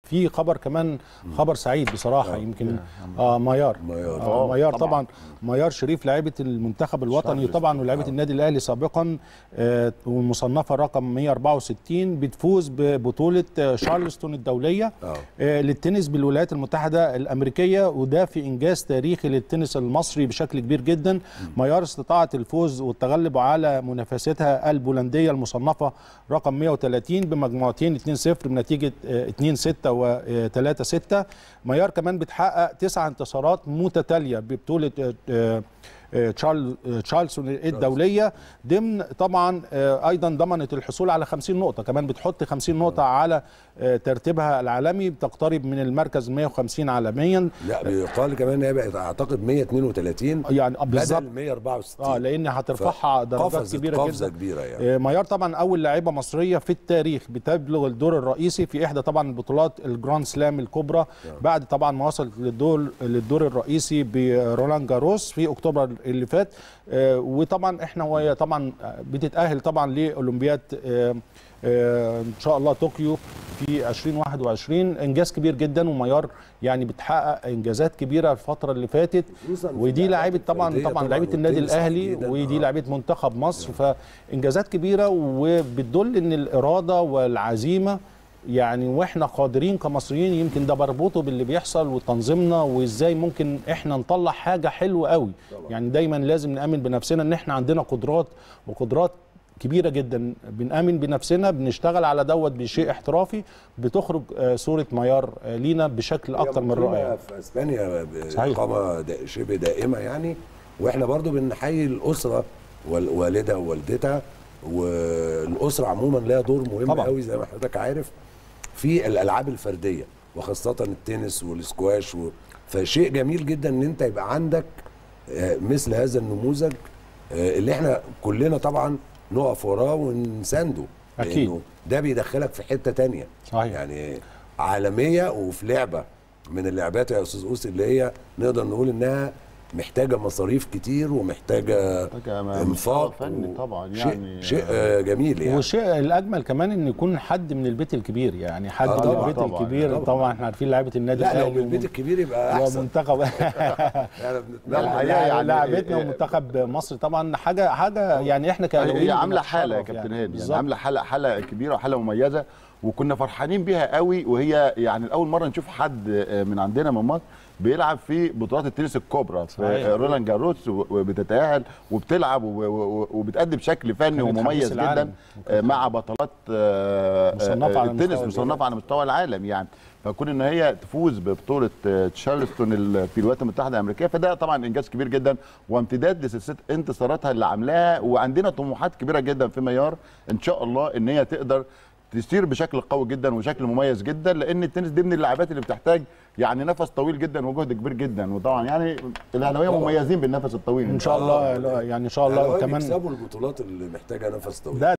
في خبر كمان خبر سعيد بصراحه يمكن اه ميار ميار. آه ميار طبعاً. طبعا ميار شريف لاعبه المنتخب الوطني طبعا ولاعبه النادي الاهلي سابقا آه والمصنفه رقم 164 بتفوز ببطوله آه، شارلستون الدوليه آه. آه، للتنس بالولايات المتحده الامريكيه وده في انجاز تاريخي للتنس المصري بشكل كبير جدا ميار استطاعت الفوز والتغلب على منافستها البولنديه المصنفه رقم 130 بمجموعتين 2-0 بنتيجه 2-6 و3-6 ميار كمان بتحقق تسع انتصارات متتاليه ببطوله آه، آه، آه، تشارل آه، تشارلسون الدوليه ضمن طبعا آه، ايضا ضمنت الحصول على 50 نقطه كمان بتحط 50 نقطه على آه، ترتيبها العالمي بتقترب من المركز 150 عالميا لا بيقال كمان ان هي بقت اعتقد 132 يعني آه، بالظبط بدل 164 اه لان هترفعها درجات قفزت كبيره قفزه جدا كبيره يعني آه، ميار طبعا اول لاعبه مصريه في التاريخ بتبلغ الدور الرئيسي في احدى طبعا البطولات الجراند سلام الكبرى بعد طبعا ما وصلت للدور للدور الرئيسي برولان جاروس في اكتوبر اللي فات آه، وطبعا احنا وهي طبعا بتتاهل طبعا لاولمبياد آه، آه، ان شاء الله طوكيو في 2021 انجاز كبير جدا وميار يعني بتحقق انجازات كبيره الفتره اللي فاتت خصوصاً في ودي اللعبات لاعيبه طبعا الفردية طبعا طبعاً لاعيبه النادي والتنس الاهلي تحديداً. ودي آه. لاعيبه منتخب مصر فانجازات كبيره وبتدل ان الاراده والعزيمه يعني واحنا قادرين كمصريين يمكن ده بربطه باللي بيحصل وتنظيمنا وازاي ممكن احنا نطلع حاجه حلوه قوي يعني دايما لازم نامن بنفسنا ان احنا عندنا قدرات وقدرات كبيره جدا بنامن بنفسنا بنشتغل على دوت بشيء احترافي بتخرج آه، صوره ميار آه، لينا بشكل اكتر من هي مقيمة رائع في اسبانيا صحيح. اقامه دا- شبه دائمه يعني واحنا برضو بنحيي الاسره والوالده ووالدتها والاسره عموما لها دور مهم طبعاً. قوي زي ما حضرتك عارف في الالعاب الفرديه وخاصه التنس والسكواش و... فشيء جميل جدا ان انت يبقى عندك آه، مثل هذا النموذج آه، اللي احنا كلنا طبعا نقف وراه ونسانده أكيد. لأنه ده بيدخلك في حته تانية صحيح. يعني عالميه وفي لعبه من اللعبات يا استاذ اوس اللي هي نقدر نقول انها محتاجه مصاريف كتير ومحتاجه محتاجة انفاق مستوى فني و- طبعاً، شيء يعني- شيء آه، جميل يعني والشيء الاجمل كمان ان يكون حد من البيت الكبير يعني حد آه من طبعاً، البيت طبعاً، الكبير طبعاً. طبعا, احنا عارفين لعيبه النادي لا لو الاهلي من البيت الكبير يبقى احسن ومنتخب يعني لا، الحقيقة لا يعني- لعبتنا إيه- ومنتخب مصر طبعا حاجه حاجه يعني احنا هي كاهلاويين عامله بنتشرف حاله يا كابتن هادي يعني بالظبط. عامله حاله حاله كبيره وحاله مميزه وكنا فرحانين بيها قوي وهي يعني الاول مره نشوف حد آه، من عندنا من مصر بيلعب في بطولات التنس الكبرى في صحيح. آه، رولان جاروس و- وبتتاهل وبتلعب و- و- وبتقدم شكل فني كانت ومميز حديث العالم. جدا آه، مع بطولات آه، مصنفة آه، على التنس مستوى مصنفه على مستوى العالم يعني فكون ان هي تفوز ببطوله آه، تشارلستون ال- في الولايات المتحده الامريكيه فده طبعا انجاز كبير جدا وامتداد لسلسله انتصاراتها اللي عاملاها وعندنا طموحات كبيره جدا في ميار ان شاء الله ان هي تقدر تسير بشكل قوي جدا وشكل مميز جدا لان التنس دي من اللعبات اللي بتحتاج يعني نفس طويل جدا وجهد كبير جدا وطبعا يعني الاهلاويه طبعاً. مميزين بالنفس الطويل ان شاء الله يعني ان شاء الله كمان كمان بيكسبوا البطولات اللي محتاجه نفس طويل ده